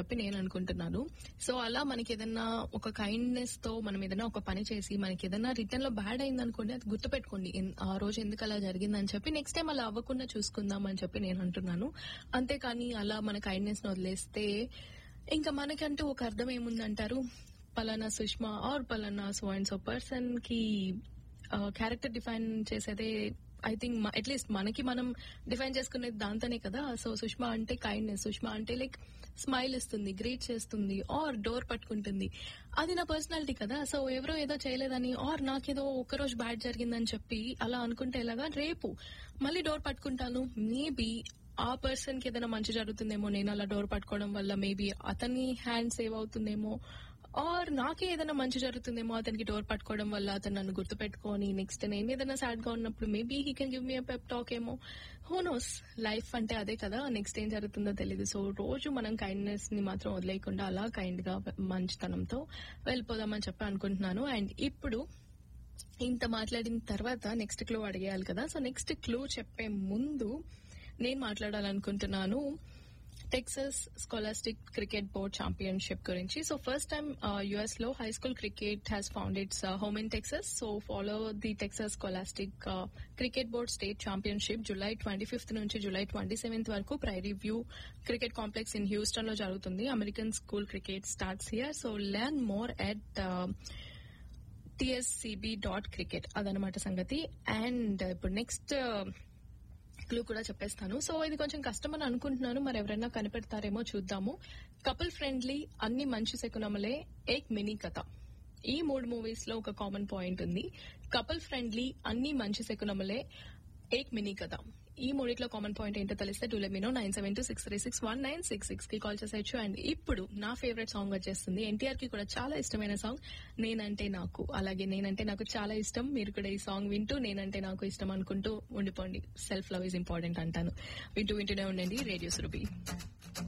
చెప్పి నేను అనుకుంటున్నాను సో అలా మనకి ఏదన్నా ఒక కైండ్నెస్ తో మనం ఏదైనా ఒక పని చేసి మనకి ఏదైనా రిటర్న్ లో బ్యాడ్ అయింది అనుకోండి అది గుర్తుపెట్టుకోండి ఎన్- ఆ రోజు ఎందుకు అలా జరిగిందని చెప్పి నెక్స్ట్ టైం అలా అవ్వకుండా చూసుకుందాం అని చెప్పి నేను అంటున్నాను అంతేకాని అలా మన కైండ్నెస్ ని వదిలేస్తే ఇంకా మనకంటూ ఒక అర్థం ఏముందంటారు పలానా సుష్మా ఆర్ పలానా సో అండ్ సో పర్సన్ కి క్యారెక్టర్ డిఫైన్ చేసేదే ఐ థింక్ అట్లీస్ట్ మనకి మనం డిఫైన్ చేసుకునేది దాంతోనే కదా సో సుష్మా అంటే కైండ్నెస్ సుష్మా అంటే లైక్ స్మైల్ ఇస్తుంది గ్రీట్ చేస్తుంది ఆర్ డోర్ పట్టుకుంటుంది అది నా పర్సనాలిటీ కదా సో ఎవరో ఏదో చేయలేదని ఆర్ నాకేదో ఒక్కరోజు బ్యాడ్ జరిగిందని చెప్పి అలా అనుకుంటే ఎలాగా రేపు మళ్ళీ డోర్ పట్టుకుంటాను మేబీ ఆ పర్సన్ కి ఏదైనా మంచి జరుగుతుందేమో నేను అలా డోర్ పట్టుకోవడం వల్ల మేబీ అతని హ్యాండ్ సేవ్ అవుతుందేమో ఆర్ నాకే ఏదైనా మంచి జరుగుతుందేమో అతనికి డోర్ పట్టుకోవడం వల్ల అతను నన్ను గుర్తుపెట్టుకొని నెక్స్ట్ నేను ఏదైనా సాడ్ గా ఉన్నప్పుడు maybe he can give me pep talk ఏమో హూ నోస్ లైఫ్ అంటే అదే కదా నెక్స్ట్ ఏం జరుగుతుందో తెలియదు సో రోజు మనం కైండ్నెస్ ని మాత్రం వదిలేయకుండా అలా కైండ్ గా మంచితనంతో వెళ్ళిపోదామని చెప్పి అనుకుంటున్నాను అండ్ ఇప్పుడు ఇంత మాట్లాడిన తర్వాత నెక్స్ట్ క్లూ అడిగేయాలి కదా సో నెక్స్ట్ క్లూ చెప్పే ముందు నేను మాట్లాడాలనుకుంటున్నాను Texas scholastic cricket board championship గురించి సో ఫస్ట్ టైం యుఎస్ లో high school cricket has found its home in Texas so follow the Texas scholastic cricket board state championship July twenty fifth నుంచి July twenty seventh వరకు prairie view cricket complex in Houston లో జరుగుతుంది American school cricket starts here so learn more at TSCB dot cricket అదనమాట సంగతి and ఇప్పుడు next clue కూడా చెప్పేస్తాను so ఇది కొంచెం కష్టం అని అనుకుంటున్నాను మరి ఎవరైనా కనిపెడతారేమో చూద్దాము కపుల్ ఫ్రెండ్లీ అన్ని మంచి శకునములే ఏక్ మినీ కథ ఈ మూడు మూవీస్ లో ఒక కామన్ పాయింట్ ఉంది కపుల్ ఫ్రెండ్లీ అన్ని మంచి శకునములే ఏక్ మినీ కథ ఈ మూడిట్లో కామన్ పాయింట్ ఏంటో తెలిస్తే టూ లెమినో nine seven two six three six one nine six six కి కాల్ చేసేయచ్చు అండ్ ఇప్పుడు నా ఫేవరెట్ సాంగ్ వచ్చేస్తుంది ఎన్టీఆర్ కి కూడా చాలా ఇష్టమైన సాంగ్ నేనంటే నాకు అలాగే నేనంటే నాకు చాలా ఇష్టం మీరు కూడా ఈ సాంగ్ వింటూ నేనంటే నాకు ఇష్టం అనుకుంటూ ఉండిపోండి సెల్ఫ్ లవ్ ఇస్ ఇంపార్టెంట్ అంటాను వింటూ వింటూనే ఉండండి రేడియో సురభి